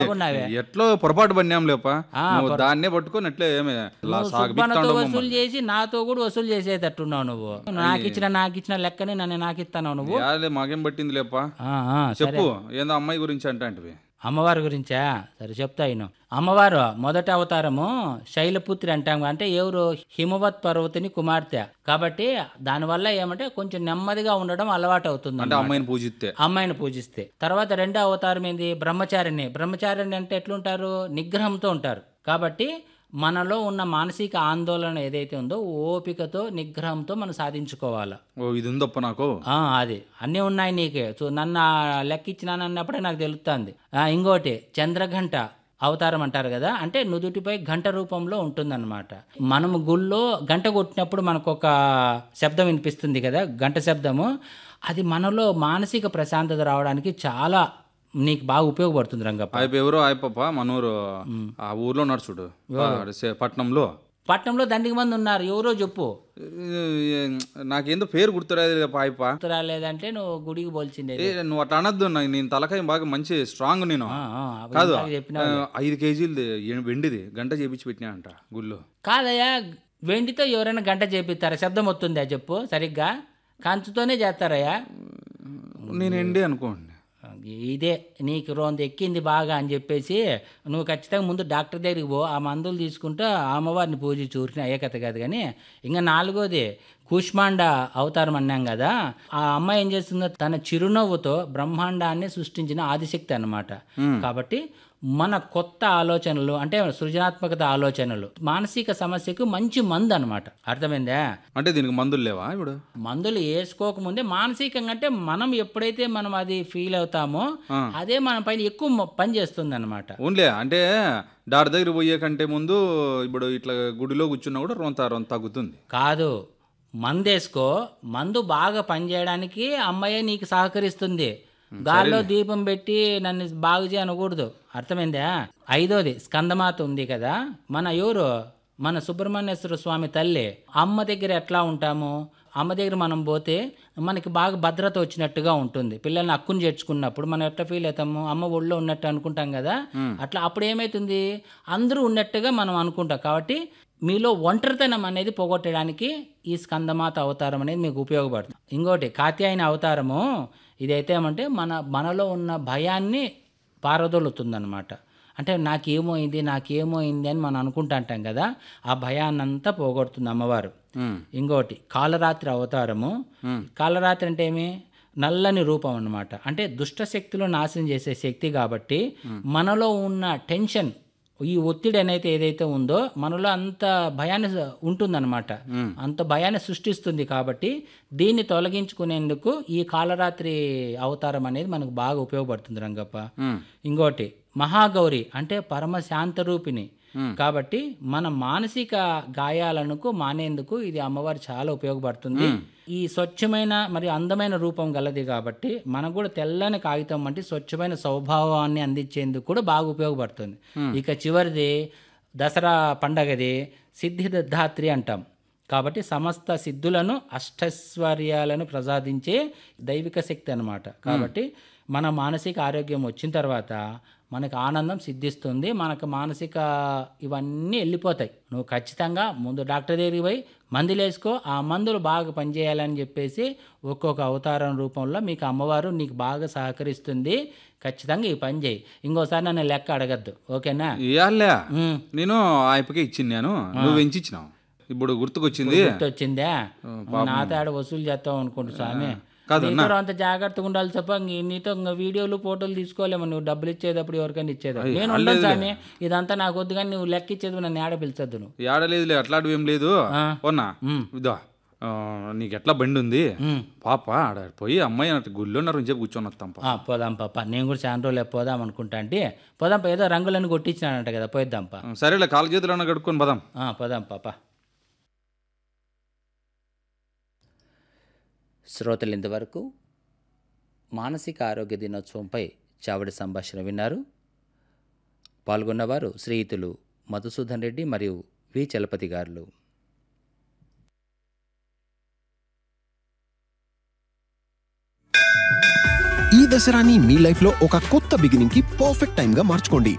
ఉన్నావే ఎట్లో పొరపాటు పడినాం లేప ఆ, నువ్వు దాన్నే పట్టుకొని అట్లే ఏమి ఇలా నువ్వు సాగు సుబ్బన్నతో బిక్తాండవు వసూలు మమ్మల్ని. చేసి నాతో కూడా వసూలు చేసేటట్టున్నావు నువ్వు నాకు ఇచ్చిన నాకు ఇచ్చిన లెక్కని నన్ను నాకు ఇస్తాను నువ్వు యాలే మాకేం పట్టింది లేప ఆ, ఆ, సరే చెప్పు ఏందో అమ్మాయి గురించి అంటే అంటివి అమ్మవారి గురించా సరే చెప్తా ఇను అమ్మవారు మొదటి అవతారము శైలపుత్రి అంటాం అంటే ఎవరు హిమవత్ పర్వతిని కుమార్తె కాబట్టి దానివల్ల ఏమంటే కొంచెం నెమ్మదిగా ఉండడం అలవాటు అవుతుంది అంటే అమ్మాయిని పూజిస్తే అమ్మాయిని పూజిస్తే తర్వాత రెండో అవతారం ఏంది బ్రహ్మచారిని బ్రహ్మచారిని అంటే ఎట్లుంటారు నిగ్రహంతో ఉంటారు కాబట్టి మనలో ఉన్న మానసిక ఆందోళన ఏదైతే ఉందో ఓపికతో నిగ్రహంతో మనం సాధించుకోవాలి ఓ ఇది ఉందప్ప నాకు ఆ, అది అన్నీ ఉన్నాయి నీకే సో నన్ను ఆ లెక్క ఇచ్చినాను అన్నప్పుడే నాకు తెలుస్తుంది ఇంకోటి చంద్రఘంట అవతారం అంటారు కదా అంటే నుదుటిపై గంట రూపంలో ఉంటుందన్నమాట మనము గుళ్ళో గంట కొట్టినప్పుడు మనకు ఒక శబ్దం వినిపిస్తుంది కదా గంట శబ్దము అది మనలో మానసిక ప్రశాంతత రావడానికి చాలా నీకు బాగా ఉపయోగపడుతుంది రంగప్ప ఆయప్ప ఎవరో ఆయప్ప మనూరు ఆ ఊర్లో ఉన్నాడు చూడు ఆ, సే- పట్నంలో పట్టణంలో దండికి మంది ఉన్నారు ఎవరో చెప్పు ఏ, నాకేందో పేరు గుర్తురాదు లేప ఆయప్ప గుర్తు రాలేదంటే నువ్వు గుడికి పోల్చిండే ఏ నువ్వు అట్లా అనొద్దు నాకు నేను తలకాయ బాగా మంచి స్ట్రాంగ్ నేను ఆ, ఆ, కాదు ఇందాక చెప్పినా ఆ, ఐదు కేజీలది ఏ- వెండిది గంట చేపించి పెట్టినా అంట గుళ్ళు కాదయ్యా వెండితో ఎవరైనా గంట చేపిస్తారా శబ్దం వస్తుందా చెప్పు సరిగ్గా కంచుతోనే చేస్తారయ్యా నేను ఎండి అనుకోండి ఇదే నీకు రోంత ఎక్కింది బాగా అని చెప్పేసి నువ్వు ఖచ్చితంగా ముందు డాక్టర్ దగ్గరికి పో ఆ మందులు తీసుకుంటూ ఆ అమ్మవారిని పూజ చూసిన ఏ కథ కాదు కానీ ఇంకా నాలుగోది కూష్మాండ అవతారం అన్నాం కదా ఆ అమ్మాయి ఏం చేస్తుందో తన చిరునవ్వుతో బ్రహ్మాండాన్ని సృష్టించిన ఆదిశక్తి అన్నమాట కాబట్టి మన కొత్త ఆలోచనలు అంటే సృజనాత్మకత ఆలోచనలు మానసిక సమస్యకు మంచి మందు అనమాట అర్థమైందా అంటే దీనికి మందులు లేవా ఇప్పుడు మందులు వేసుకోకముందే మానసికంగా అంటే మనం ఎప్పుడైతే మనం అది ఫీల్ అవుతామో అదే మన పైన ఎక్కువ మ- పని చేస్తుంది అనమాట ఓన్లే అంటే డాక్టర్ దగ్గర పోయే కంటే ముందు ఇప్పుడు ఇట్లా గుడిలో కూర్చున్నా కూడా రొంత రొంత తగ్గుతుంది కాదు మందు వేసుకో మందు బాగా పనిచేయడానికి అమ్మాయే నీకు సహకరిస్తుంది గాల్లో దీపం పెట్టి నన్ను బాగు చేయనకూడదు అర్థమైందా ఐదోది స్కందమాత ఉంది కదా మన ఎవరు మన సుబ్రహ్మణ్యేశ్వర స్వామి తల్లి అమ్మ దగ్గర ఎట్లా ఉంటాము అమ్మ దగ్గర మనం పోతే మనకి బాగా భద్రత వచ్చినట్టుగా ఉంటుంది పిల్లల్ని అక్కుని చేర్చుకున్నప్పుడు మనం ఎట్లా ఫీల్ అవుతాము అమ్మ ఒళ్ళో ఉన్నట్టు అనుకుంటాం కదా అట్లా అప్పుడు ఏమవుతుంది అందరూ ఉన్నట్టుగా మనం అనుకుంటాం కాబట్టి మీలో ఒంటరితనం అనేది పోగొట్టడానికి ఈ స్కందమాత అవతారం అనేది మీకు ఉపయోగపడుతుంది ఇంకోటి కాత్యాయన అవతారము ఇదైతే ఏమంటే మన మనలో ఉన్న భయాన్ని పారదోలుతుందన్నమాట అంటే నాకేమోయింది నాకేమోయింది అని మనం అనుకుంటా అంటాం కదా ఆ భయాన్నంతా పోగొడుతుంది అమ్మవారు ఉమ్. ఇంకోటి కాలరాత్రి అవతారము కాలరాత్రి అంటే ఏమి నల్లని రూపం అన్నమాట అంటే దుష్ట శక్తులు నాశనం చేసే శక్తి కాబట్టి మనలో ఉన్న టెన్షన్ ఈ ఒత్తిడి అనేది ఏదైతే ఉందో మనలో అంత భయాన్ని ఉంటుందన్నమాట అంత భయాన్ని సృష్టిస్తుంది కాబట్టి దీన్ని తొలగించుకునేందుకు ఈ కాలరాత్రి అవతారం అనేది మనకు బాగా ఉపయోగపడుతుంది రంగప్ప ఉమ్. ఇంకోటి మహాగౌరి అంటే పరమ శాంతరూపిణి కాబట్టి మన మానసిక గాయాలకు మానేందుకు ఇది అమ్మవారు చాలా ఉపయోగపడుతుంది ఈ స్వచ్ఛమైన మరియు అందమైన రూపం గలది కాబట్టి మనకు కూడా తెల్లని కాగితం వంటి స్వచ్ఛమైన స్వభావాన్ని అందించేందుకు కూడా బాగా ఉపయోగపడుతుంది ఇక చివరిది దసరా పండగది సిద్ధిదాత్రి అంటాం కాబట్టి సమస్త సిద్ధులను అష్టైశ్వర్యాలను ప్రసాదించే దైవిక శక్తి అన్నమాట కాబట్టి మన మానసిక ఆరోగ్యం వచ్చిన తర్వాత మనకు ఆనందం సిద్ధిస్తుంది మనకు మానసిక ఇవన్నీ వెళ్ళిపోతాయి నువ్వు ఖచ్చితంగా ముందు డాక్టర్ దగ్గరికి పోయి మందులు వేసుకో ఆ మందులు బాగా పనిచేయాలని చెప్పేసి ఒక్కొక్క అవతారం రూపంలో మీకు అమ్మవారు నీకు బాగా సహకరిస్తుంది ఖచ్చితంగా ఈ పని చేయి ఇంకోసారి నన్ను లెక్క అడగద్దు ఓకేనా ఇయ్యాలే ఉమ్. నేను ఆయప్పకే ఇచ్చింది నేను నువ్వు పెంచిచ్చినావు ఇప్పుడు గుర్తుకొచ్చింది వచ్చిందా నా తేడ వసూలు చేస్తాం అనుకుంటు స్వామి కాదు, నీతో అంత జాగ్రత్తగా ఉండాలి తప్ప ఇంక నీతో ఇంకా వీడియోలు ఫోటోలు తీసుకోలేము నువ్వు డబ్బులు ఇచ్చేటప్పుడు ఎవరికైనా ఇచ్చేది నేను ఉండను స్వామి ఇదంతా నాకు వద్దు కానీ నువ్వు లెక్క ఇచ్చేది నన్ను ఏడ పిలిచొద్దు నువ్వు ఏడలేదులే అట్లాంటివి ఏం లేదు ఆ. పోనా ఉమ్. ఇదో ఆ, నీకు ఎట్లా బండి ఉంది ఉమ్. పాప ఆడ పోయి అమ్మాయి అన్నట్టు గుళ్ళో ఉన్నారు చెప్పి కూర్చొని వస్తాం పా ఆ, పోదాం పాప నేను కూడా చాలా రోజులు పోదాం అనుకుంటా అంటే పోదాం పా, ఏదో రంగులన్నీ కొట్టించినానంట కదా పోయిద్దాం పా సరేలే కాలు చేతులు అన్న కడుక్కొని పదాం ఆ, పోదాం పాప శ్రోతలు ఇంతవరకు మానసిక ఆరోగ్య దినోత్సవంపై చావడి సంభాషణ విన్నారు పాల్గొన్నవారు శ్రీయుతులు మధుసూదన్ రెడ్డి మరియు వి చలపతి గారులు ఈ దసరాని మీ లైఫ్ లో ఒక కొత్త బిగినింగ్ కి పర్ఫెక్ట్ టైం గా మార్చుకోండి